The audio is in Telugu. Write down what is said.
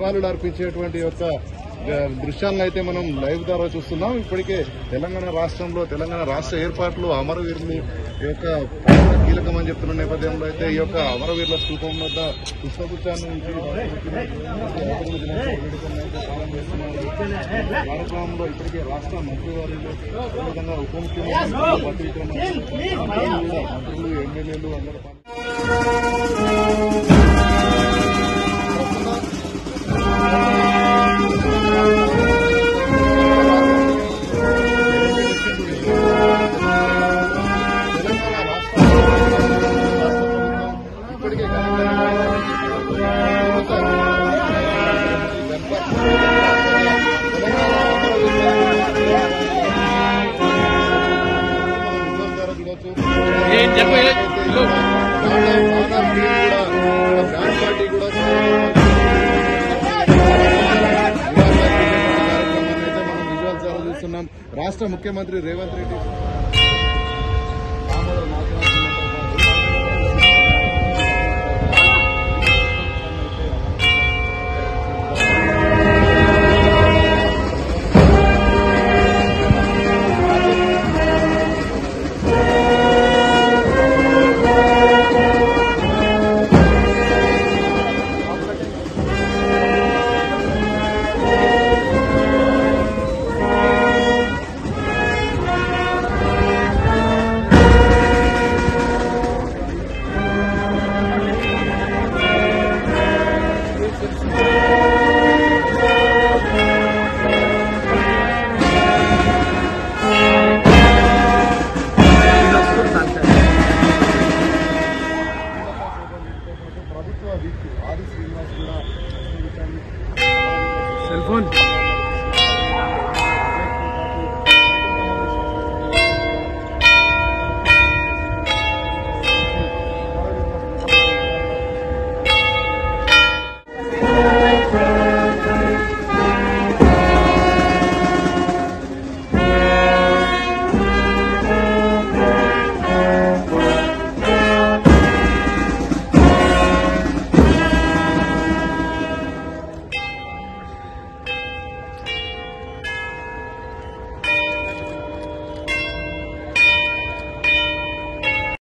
నివాళులు అర్పించేటువంటి యొక్క ఆ, దృశ్యాలను అయితే మనం లైవ్ ద్వారా చూస్తున్నాం ఇప్పటికే తెలంగాణ రాష్ట్రంలో తెలంగాణ రాష్ట్ర ఏర్పాట్లు అమరవీరులు ఈ యొక్క పాత్ర కీలకమని చెప్తున్న నేపథ్యంలో అయితే ఈ యొక్క అమరవీరుల స్థూపం వద్ద పుష్పగుచ్చాన్ని ఉంచి రాష్ట్రపతి దినోత్సవ వేడుకలను అయితే ప్రారంభిస్తున్నారు. కార్యక్రమంలో ఇప్పటికే రాష్ట్ర మంత్రివర్యులు అదేవిధంగా ఉప ముఖ్యమంత్రి బట్టి విక్రమార్క, మంత్రులు, మంత్రులు ఎమ్మెల్యేలు అందరూ పాల్గొన్నారు. తెలంగాణ రాష్ట్ర ఇప్పటికే ఏం చెప్పు, ఏ- హలో. పార్టీ కూడా రాష్ట్ర ముఖ్యమంత్రి రేవంత్ రెడ్డి